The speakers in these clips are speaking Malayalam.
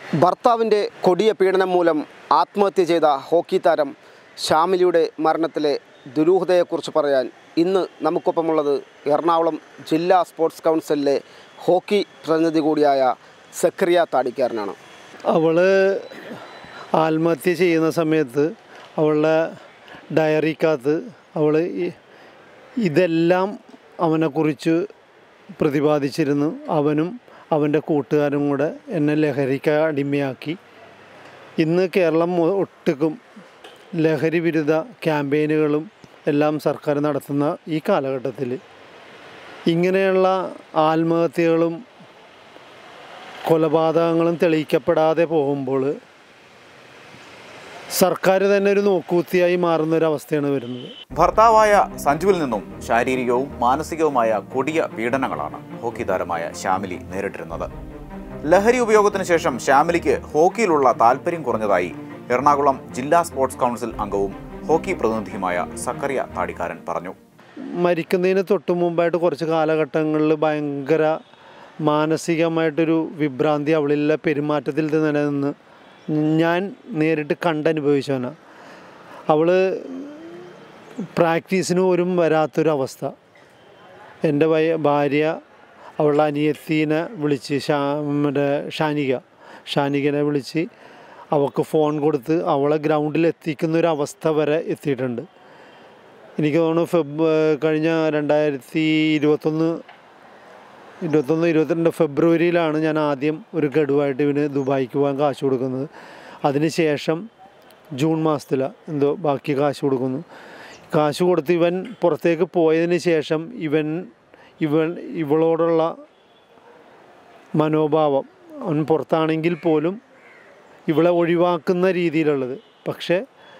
ഭർത്താവിൻ്റെ കൊടിയ പീഡനം മൂലം ആത്മഹത്യ ചെയ്ത ഹോക്കി താരം ഷാമിലിയുടെ മരണത്തിലെ ദുരൂഹതയെക്കുറിച്ച് പറയാൻ ഇന്ന് നമുക്കൊപ്പമുള്ളത് എറണാകുളം ജില്ലാ സ്പോർട്സ് കൗൺസിലിലെ ഹോക്കി പ്രതിനിധി കൂടിയായ സക്രിയ താടിക്കാരനാണ് അവൾ ആത്മഹത്യ ചെയ്യുന്ന സമയത്ത് അവളുടെ ഡയറിക്കകത്ത് അവൾ ഇതെല്ലാം അവനെക്കുറിച്ച് പ്രതിപാദിച്ചിരുന്നു അവനും അവൻ്റെ കൂട്ടുകാരും കൂടെ എന്നെ ലഹരിക്ക് അടിമയാക്കി ഇന്ന് കേരളം മൊ- ഒട്ടുക്കും ലഹരി വിരുദ്ധ ക്യാമ്പയിനുകളും എല്ലാം സർക്കാർ നടത്തുന്ന ഈ കാലഘട്ടത്തിൽ ഇങ്ങനെയുള്ള ആത്മഹത്യകളും കൊലപാതകങ്ങളും തെളിയിക്കപ്പെടാതെ പോകുമ്പോൾ സർക്കാർ തന്നെ ഒരു നോക്കുകുത്തിയായി മാറുന്ന ഒരു അവസ്ഥയാണ് വരുന്നത് ഭർത്താവായ സഞ്ജുവിൽ നിന്നും ശാരീരികവും മാനസികവുമായ കൊടിയ പീഡനങ്ങളാണ് ഹോക്കി താരമായ ശ്യാമിലി നേരിട്ടിരുന്നത് ലഹരി ഉപയോഗത്തിന് ശേഷം ശ്യാമിലിക്ക് ഹോക്കിയിലുള്ള താല്പര്യം കുറഞ്ഞതായി എറണാകുളം ജില്ലാ സ്പോർട്സ് കൗൺസിൽ അംഗവും ഹോക്കി പ്രതിനിധിയുമായ സക്കറിയ താടിക്കാരൻ പറഞ്ഞു മരിക്കുന്നതിന് തൊട്ട് മുമ്പായിട്ട് കുറച്ച് കാലഘട്ടങ്ങളിൽ ഭയങ്കര മാനസികമായിട്ടൊരു വിഭ്രാന്തി അവളിലെ പെരുമാറ്റത്തിൽ നിലനിന്ന് ഞാൻ നേരിട്ട് കണ്ടനുഭവിച്ചവനാണ് അവൾ പ്രാക്ടീസിന് പോലും വരാത്തൊരവസ്ഥ എൻ്റെ ഭയ- ഭാര്യ അവളുടെ അനിയത്തീനെ വിളിച്ച് ഷാ മറ്റേ ഷാനിക ഷാനികനെ വിളിച്ച് അവൾക്ക് ഫോൺ കൊടുത്ത് അവളെ ഗ്രൗണ്ടിൽ എത്തിക്കുന്ന ഒരു അവസ്ഥ വരെ എത്തിയിട്ടുണ്ട് എനിക്ക് തോന്നുന്നു ഫെബ് കഴിഞ്ഞ രണ്ടായിരത്തി ഇരുപത്തൊന്ന് ഇരുപത്തൊന്ന് ഇരുപത്തിരണ്ട് ഫെബ്രുവരിയിലാണ് ഞാൻ ആദ്യം ഒരു ഗഡുവായിട്ട് ഇവന് ദുബായിക്ക് പോകാൻ കാശ് കൊടുക്കുന്നത് അതിന് ശേഷം ജൂൺ മാസത്തിലാണ് എന്തോ ബാക്കി കാശ് കൊടുക്കുന്നു കാശ് കൊടുത്ത് ഇവൻ പുറത്തേക്ക് പോയതിന് ശേഷം ഇവൻ ഇവൻ ഇവളോടുള്ള മനോഭാവം അവൻ പുറത്താണെങ്കിൽ പോലും ഇവളെ ഒഴിവാക്കുന്ന രീതിയിലുള്ളത് പക്ഷേ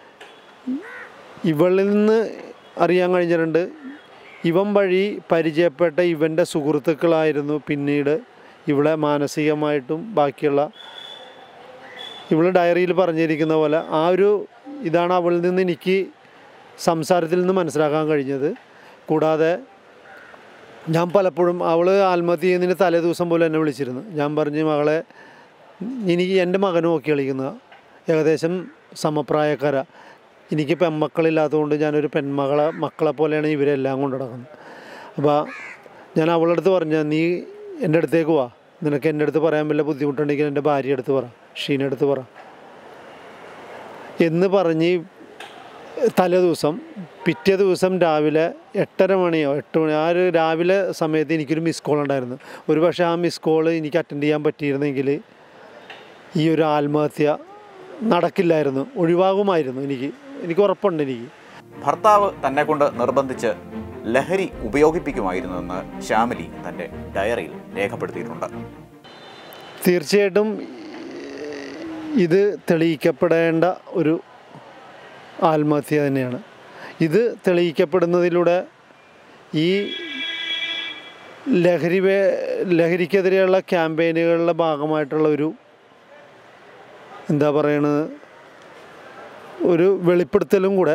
ഇവളിൽ നിന്ന് അറിയാൻ കഴിഞ്ഞിട്ടുണ്ട് ഇവൻ വഴി പരിചയപ്പെട്ട ഇവൻ്റെ സുഹൃത്തുക്കളായിരുന്നു പിന്നീട് ഇവളെ മാനസികമായിട്ടും ബാക്കിയുള്ള ഇവൾ ഡയറിയിൽ പറഞ്ഞിരിക്കുന്ന പോലെ ആ ഒരു ഇതാണ് അവളിൽ നിന്ന് എനിക്ക് സംസാരത്തിൽ നിന്ന് മനസ്സിലാക്കാൻ കഴിഞ്ഞത് കൂടാതെ ഞാൻ പലപ്പോഴും അവൾ ആത്മഹത്യ ചെയ്യുന്നതിന് തലേ ദിവസം പോലും എന്നെ വിളിച്ചിരുന്നു ഞാൻ പറഞ്ഞു മകളെ എനിക്ക് എൻ്റെ മകൻ നോക്കി കളിക്കുന്ന ഏകദേശം സമപ്രായക്കാര എനിക്ക് പെൺമക്കളില്ലാത്തതുകൊണ്ട് ഞാനൊരു പെൺമകളെ മക്കളെ പോലെയാണ് ഇവരെല്ലാം കൊണ്ട് നടക്കുന്നത് അപ്പോൾ ഞാൻ അവളുടെ അടുത്ത് പറഞ്ഞു നീ എൻ്റെ അടുത്തേക്ക് വാ നിനക്ക് എൻ്റെ അടുത്ത് പറയാൻ വല്ല ബുദ്ധിമുട്ടുണ്ടെങ്കിൽ എൻ്റെ ഭാര്യ അടുത്ത് പറ ഷീന അടുത്ത് പറ എന്ന് പറഞ്ഞ് തലേ ദിവസം പിറ്റേ ദിവസം രാവിലെ എട്ടര മണിയോ എട്ട് മണി ആ ഒരു രാവിലെ സമയത്ത് എനിക്കൊരു മിസ് കോൾ ഉണ്ടായിരുന്നു ഒരു പക്ഷേ ആ മിസ് കോൾ എനിക്ക് അറ്റൻഡ് ചെയ്യാൻ പറ്റിയിരുന്നെങ്കിൽ ഈ ഒരു ആത്മഹത്യ നടക്കില്ലായിരുന്നു ഒഴിവാകുമായിരുന്നു എനിക്ക് എനിക്ക് ഉറപ്പുണ്ട് എനിക്ക് ഭർത്താവ് തന്നെ കൊണ്ട് നിർബന്ധിച്ച് ലഹരി ഉപയോഗിപ്പിക്കുമായിരുന്നുവെന്ന് ശ്യാമിലി തന്റെ ഡയറിയിൽ രേഖപ്പെടുത്തിയിട്ടുണ്ട് തീർച്ചയായിട്ടും ഇത് തെളിയിക്കപ്പെടേണ്ട ഒരു ആത്മഹത്യ തന്നെയാണ് ഇത് തെളിയിക്കപ്പെടുന്നതിലൂടെ ഈ ലഹരി വേ- ലഹരിക്കെതിരെയുള്ള ക്യാമ്പയിനുകളുടെ ഭാഗമായിട്ടുള്ള ഒരു എന്താ പറയണത് ഒരു വെളിപ്പെടുത്തലും കൂടെ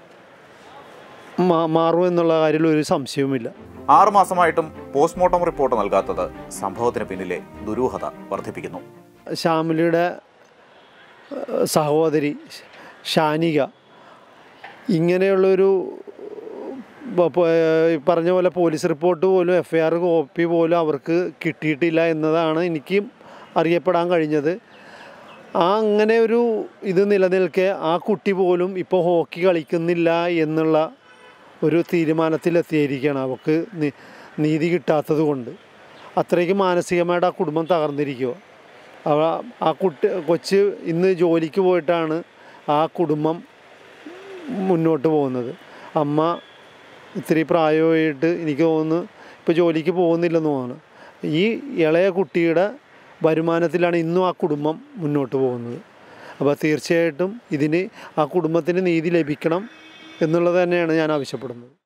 മാ- മാറും എന്നുള്ള കാര്യത്തിൽ ഒരു സംശയവുമില്ല ആറുമാസമായിട്ടും പോസ്റ്റ്മോർട്ടം റിപ്പോർട്ട് നൽകാത്തത് സംഭവത്തിന് പിന്നിലെ ദുരൂഹത വർദ്ധിപ്പിക്കുന്നു ശ്യാമിലിയുടെ ഏഹ്, സഹോദരി ഷാനിക ഇങ്ങനെയുള്ളൊരു ബ- പ- ഏഹ്, ഈ പറഞ്ഞ പോലെ പോലീസ് റിപ്പോർട്ട് പോലും എഫ് ഐ ആർ കോപ്പി പോലും അവർക്ക് കിട്ടിയിട്ടില്ല എന്നതാണ് എനിക്ക് അറിയപ്പെടാൻ കഴിഞ്ഞത് ആ അങ്ങനെ ഒരു ഇത് നിലനിൽക്കെ ആ കുട്ടി പോലും ഇപ്പോൾ ഹോക്കി കളിക്കുന്നില്ല എന്നുള്ള ഒരു തീരുമാനത്തിലെത്തിയിരിക്കുകയാണ് അവൾക്ക് നി- നീതി കിട്ടാത്തത് കൊണ്ട് അത്രയ്ക്ക് മാനസികമായിട്ട് ആ കുടുംബം തകർന്നിരിക്കുക അവ ആ കുട്ടി കൊച്ച് ഇന്ന് ജോലിക്ക് പോയിട്ടാണ് ആ കുടുംബം മുന്നോട്ട് പോകുന്നത് അമ്മ ഇത്തിരി പ്രായമായിട്ട് എനിക്ക് തോന്നുന്നു ഇപ്പോൾ ജോലിക്ക് പോകുന്നില്ലെന്ന് തോന്നുന്നു ഈ ഇളയ കുട്ടിയുടെ വരുമാനത്തിലാണ് ഇന്നും ആ കുടുംബം മുന്നോട്ട് പോകുന്നത് അപ്പോൾ തീർച്ചയായിട്ടും ഇതിന് ആ കുടുംബത്തിന് നീതി ലഭിക്കണം എന്നുള്ളത് തന്നെയാണ് ഞാൻ ആവശ്യപ്പെടുന്നത്